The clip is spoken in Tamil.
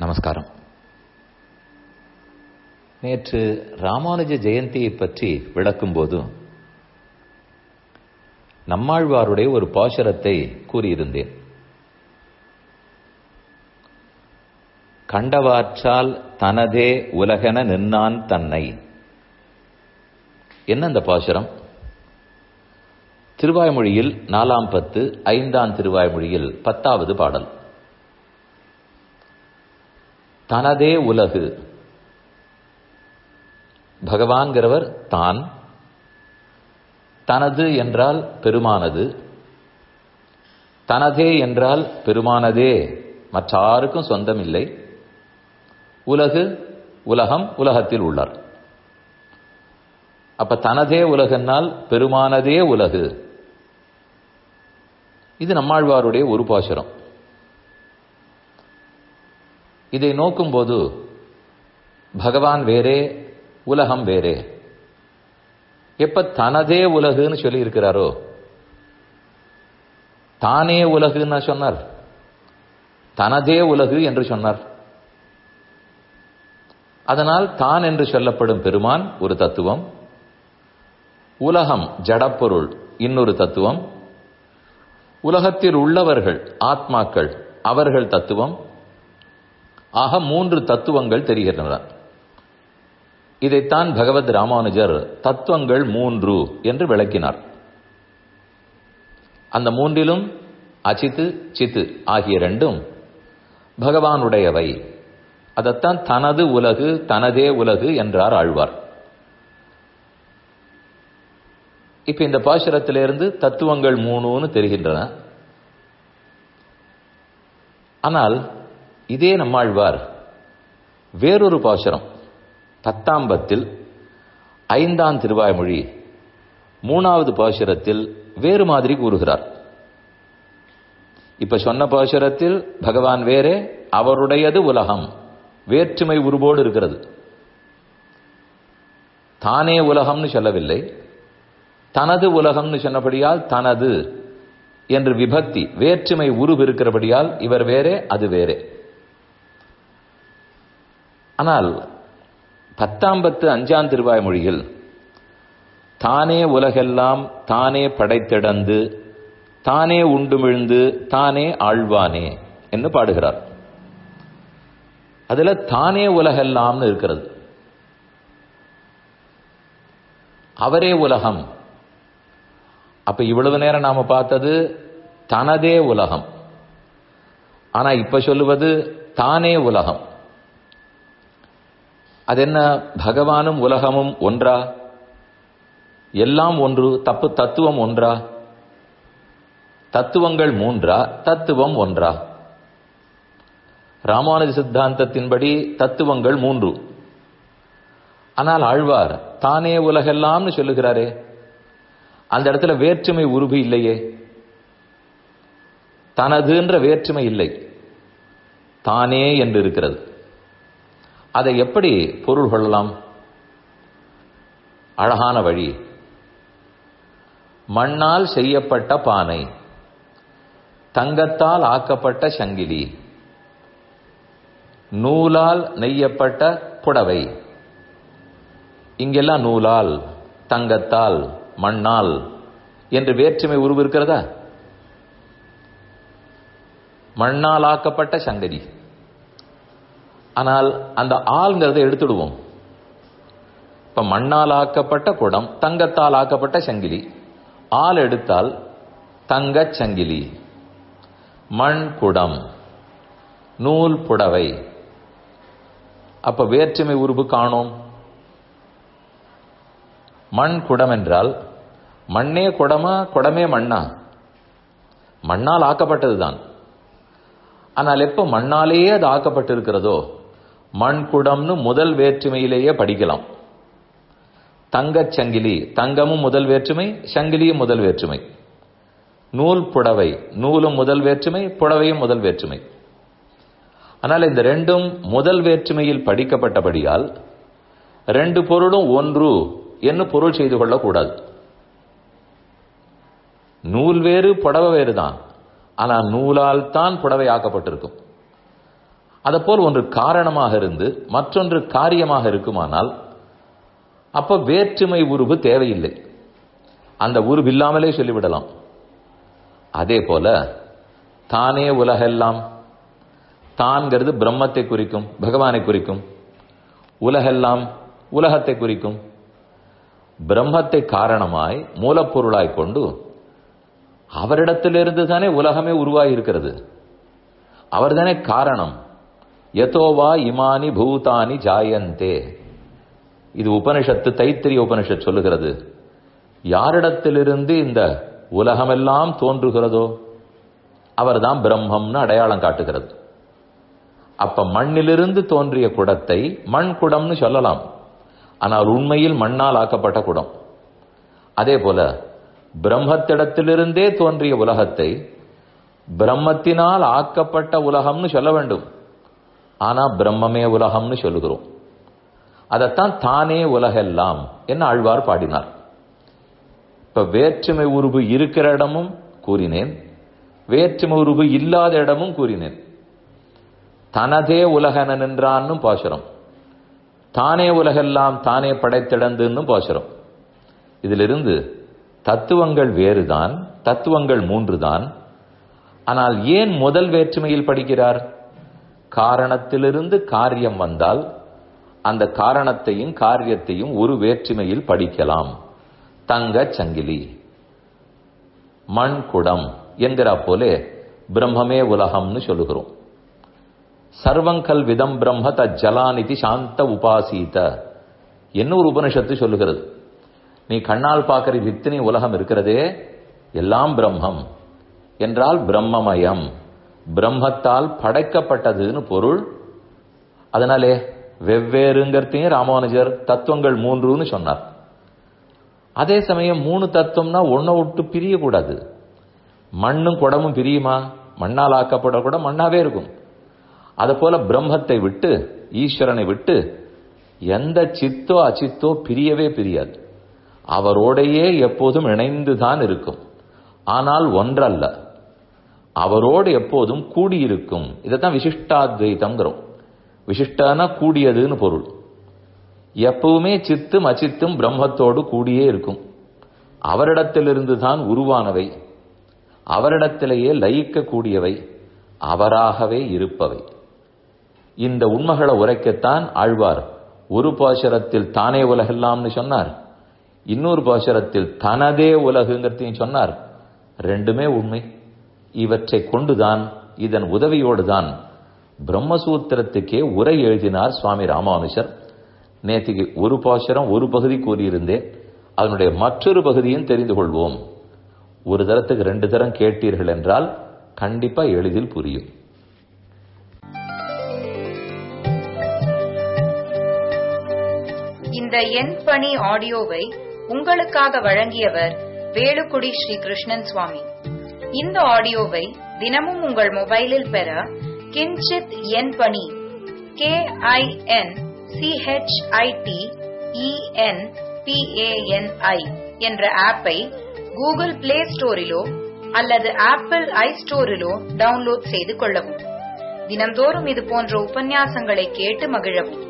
நமஸ்காரம் நேற்று ராமானுஜ ஜெயந்தியை பற்றி விளக்கும்போது நம்மாழ்வாருடைய ஒரு பாசுரத்தை கூறியிருந்தேன் கண்டவாற்றால் தனதே உலகென நின்னான் தன்னை என்ன அந்த பாசுரம் திருவாய்மொழியில் நாலாம் பத்து ஐந்தாம் திருவாய்மொழியில் பத்தாவது பாடல் தனதே உலகு பகவான்கிறவர் தான் தனது என்றால் பெருமானது தனதே என்றால் பெருமானதே மற்றாருக்கும் சொந்தம் இல்லை உலகு உலகம் உலகத்தில் உள்ளார் அப்ப தனதே உலகனால் பெருமானதே உலகு இது நம்மாழ்வாருடைய ஒரு பாசுரம் இதை நோக்கும்போது பகவான் வேறே உலகம் வேறே எப்ப தனதே உலகுன்னு சொல்லி இருக்கிறாரோ தானே உலகுன்னு சொன்னார் தனதே உலகு என்று சொன்னார் அதனால் தான் என்று சொல்லப்படும் பெருமான் ஒரு தத்துவம் உலகம் ஜடப்பொருள் இன்னொரு தத்துவம் உலகத்தில் உள்ளவர்கள் ஆத்மாக்கள் அவர்கள் தத்துவம் ஆக மூன்று தத்துவங்கள் தெரிகின்றன இதைத்தான் பகவத் ராமானுஜர் தத்துவங்கள் மூன்று என்று விளக்கினார் அந்த மூன்றிலும் அச்சித்து சித்து ஆகிய ரெண்டும் பகவானுடையவை அதைத்தான் தனது உலகு தனதே உலகு என்றார் ஆழ்வார் இப்ப இந்த பாசுரத்திலிருந்து தத்துவங்கள் மூணுன்னு தெரிகின்றன ஆனால் இதே நம்மாழ்வார் வேறொரு பாசுரம் பத்தாம் பத்தில் ஐந்தாம் திருவாய்மொழி மூணாவது பாசுரத்தில் வேறு மாதிரி கூறுகிறார் இப்ப சொன்ன பாசுரத்தில் பகவான் வேறே அவருடையது உலகம் வேற்றுமை உருவோடு இருக்கிறது தானே உலகம்னு சொல்லவில்லை தனது உலகம்னு சொன்னபடியால் தனது என்று விபக்தி வேற்றுமை உருவு இருக்கிறபடியால் இவர் வேறே அது வேறே ஆனால் பத்தாம் பத்து அஞ்சாம் திருவாய் மொழியில் தானே உலகெல்லாம் தானே படைத்திடந்து தானே உண்டுமிழ்ந்து தானே ஆழ்வானே என்று பாடுகிறார் அதுல தானே உலகெல்லாம்னு இருக்கிறது அவரே உலகம் அப்ப இவ்வளவு நேரம் நாம பார்த்தது தனதே உலகம் ஆனா இப்ப சொல்லுவது தானே உலகம் அது என்ன பகவானும் உலகமும் ஒன்றா எல்லாம் ஒன்று தப்பு தத்துவம் ஒன்றா தத்துவங்கள் மூன்றா தத்துவம் ஒன்றா ராமானுஜ சித்தாந்தத்தின்படி தத்துவங்கள் மூன்று ஆனால் ஆழ்வார் தானே உலகெல்லாம்னு சொல்லுகிறாரே அந்த இடத்துல வேற்றுமை உருவு இல்லையே தனதுன்ற வேற்றுமை இல்லை தானே என்று இருக்கிறது அதை எப்படி பொருள் கொள்ளலாம் அழகான வழி மண்ணால் செய்யப்பட்ட பானை தங்கத்தால் ஆக்கப்பட்ட சங்கிலி நூலால் நெய்யப்பட்ட புடவை இங்கெல்லாம் நூலால் தங்கத்தால் மண்ணால் என்று வேற்றுமை உருவு இருக்கிறதா மண்ணால் ஆக்கப்பட்ட சங்கதி ஆனால் அந்த ஆள்ங்கிறத எடுத்துடுவோம் இப்ப மண்ணால் ஆக்கப்பட்ட குடம் தங்கத்தால் ஆக்கப்பட்ட சங்கிலி ஆள் எடுத்தால் தங்கச் சங்கிலி மண் குடம் நூல் புடவை அப்ப வேற்றுமை உருவு காணோம் மண் குடம் என்றால் மண்ணே குடமா குடமே மண்ணா மண்ணால் ஆக்கப்பட்டதுதான் ஆனால் எப்ப மண்ணாலேயே அது ஆக்கப்பட்டிருக்கிறதோ மண் குடம்னு முதல் வேற்றுமையிலேயே படிக்கலாம் தங்கச் சங்கிலி தங்கமும் முதல் வேற்றுமை சங்கிலியும் முதல் வேற்றுமை நூல் புடவை நூலும் முதல் வேற்றுமை புடவையும் முதல் வேற்றுமை ஆனால் இந்த ரெண்டும் முதல் வேற்றுமையில் படிக்கப்பட்டபடியால் ரெண்டு பொருளும் ஒன்று என்று பொருள் செய்து கொள்ளக்கூடாது நூல் வேறு புடவை வேறு தான் ஆனால் நூலால் தான் புடவை ஆக்கப்பட்டிருக்கும் அதப்போல் ஒன்று காரணமாக இருந்து மற்றொன்று காரியமாக இருக்குமானால் அப்ப வேற்றுமை உருவு தேவையில்லை அந்த உருவு இல்லாமலே சொல்லிவிடலாம் அதே போல தானே உலகெல்லாம் தான்கிறது பிரம்மத்தை குறிக்கும் பகவானை குறிக்கும் உலகெல்லாம் உலகத்தை குறிக்கும் பிரம்மத்தை காரணமாய் மூலப்பொருளாய் கொண்டு அவரிடத்திலிருந்து தானே உலகமே உருவாகி இருக்கிறது அவர் தானே காரணம் யதோவா இமானி பூதானி ஜாயந்தே இது உபனிஷத்து தைத்திரிய உபனிஷத் சொல்லுகிறது யாரிடத்திலிருந்து இந்த உலகமெல்லாம் தோன்றுகிறதோ அவர்தான் பிரம்மம்னு அடையாளம் காட்டுகிறது அப்ப மண்ணிலிருந்து தோன்றிய குடத்தை மண் குடம்னு சொல்லலாம் ஆனால் உண்மையில் மண்ணால் ஆக்கப்பட்ட குடம் அதே போல பிரம்மத்திடத்திலிருந்தே தோன்றிய உலகத்தை பிரம்மத்தினால் ஆக்கப்பட்ட உலகம்னு சொல்ல வேண்டும் ஆனா பிரம்மமே உலகம்னு சொல்லுகிறோம் அதைத்தான் தானே உலகெல்லாம் என்ன ஆழ்வார் பாடினார் இப்ப வேற்றுமை உருவு இருக்கிற இடமும் கூறினேன் வேற்றுமை உருவு இல்லாத இடமும் கூறினேன் தனதே உலகன நின்றான்னு பாசுரம் தானே உலகெல்லாம் தானே படைத்திடந்துன்னு பாசுரம் இதிலிருந்து தத்துவங்கள் வேறுதான் தத்துவங்கள் மூன்று தான் ஆனால் ஏன் முதல் வேற்றுமையில் படிக்கிறார் காரணத்திலிருந்து காரியம் வந்தால் அந்த காரணத்தையும் காரியத்தையும் ஒரு வேற்றுமையில் படிக்கலாம் தங்க சங்கிலி மண் குடம் என்கிறா போலே பிரம்மமே உலகம்னு சொல்லுகிறோம் சர்வங்கல் விதம் பிரம்ம தஜலாநிதி சாந்த உபாசீத என்ன ஒரு உபனிஷத்து சொல்லுகிறது நீ கண்ணால் பார்க்கிற இத்தனை உலகம் இருக்கிறதே எல்லாம் பிரம்மம் என்றால் பிரம்மமயம் பிரம்மத்தால் படைக்கப்பட்டதுன்னு பொருள் அதனாலே வெவ்வேறுங்கிறதையும் ராமானுஜர் தத்துவங்கள் மூன்றுன்னு சொன்னார் அதே சமயம் மூணு தத்துவம்னா ஒன்னை விட்டு பிரியக்கூடாது மண்ணும் குடமும் பிரியுமா மண்ணால் ஆக்கப்பட கூட மண்ணாவே இருக்கும் அது போல பிரம்மத்தை விட்டு ஈஸ்வரனை விட்டு எந்த சித்தோ அச்சித்தோ பிரியவே பிரியாது அவரோடையே எப்போதும் இணைந்துதான் இருக்கும் ஆனால் ஒன்றல்ல அவரோடு எப்போதும் கூடியிருக்கும் இதைத்தான் விசிஷ்டாத்வைத்தம்ங்கிறோம் விசிஷ்டானா கூடியதுன்னு பொருள் எப்பவுமே சித்தும் அச்சித்தும் பிரம்மத்தோடு கூடியே இருக்கும் அவரிடத்திலிருந்து தான் உருவானவை அவரிடத்திலேயே லயிக்க கூடியவை அவராகவே இருப்பவை இந்த உண்மைகளை உரைக்கத்தான் ஆழ்வார் ஒரு பாசரத்தில் தானே உலகெல்லாம்னு சொன்னார் இன்னொரு பாசரத்தில் தனதே உலகுங்கிறதையும் சொன்னார் ரெண்டுமே உண்மை இவற்றை கொண்டுதான் இதன் உதவியோடு தான் பிரம்மசூத்திரத்துக்கே உரை எழுதினார் சுவாமி ராமானுஷர் நேற்றுக்கு ஒரு பாசுரம் ஒரு பகுதி கூறியிருந்தேன் அதனுடைய மற்றொரு பகுதியும் தெரிந்து கொள்வோம் ஒரு தரத்துக்கு ரெண்டு தரம் கேட்டீர்கள் என்றால் கண்டிப்பா எளிதில் புரியும் இந்த எண் பணி ஆடியோவை உங்களுக்காக வழங்கியவர் வேலுக்குடி ஸ்ரீ கிருஷ்ணன் சுவாமி இந்த ஆடியோவை தினமும் உங்கள் மொபைலில் பெற கிஞ்சித் எண் பணி கே ஐ என் சிஹெச்ஐடி இஎன் பிஏஎன்ஐ என்ற ஆப்பை கூகுள் பிளே ஸ்டோரிலோ அல்லது ஆப்பிள் ஐ ஸ்டோரிலோ டவுன்லோட் செய்து கொள்ளவும் தினந்தோறும் இது போன்ற உபன்யாசங்களை கேட்டு மகிழவும்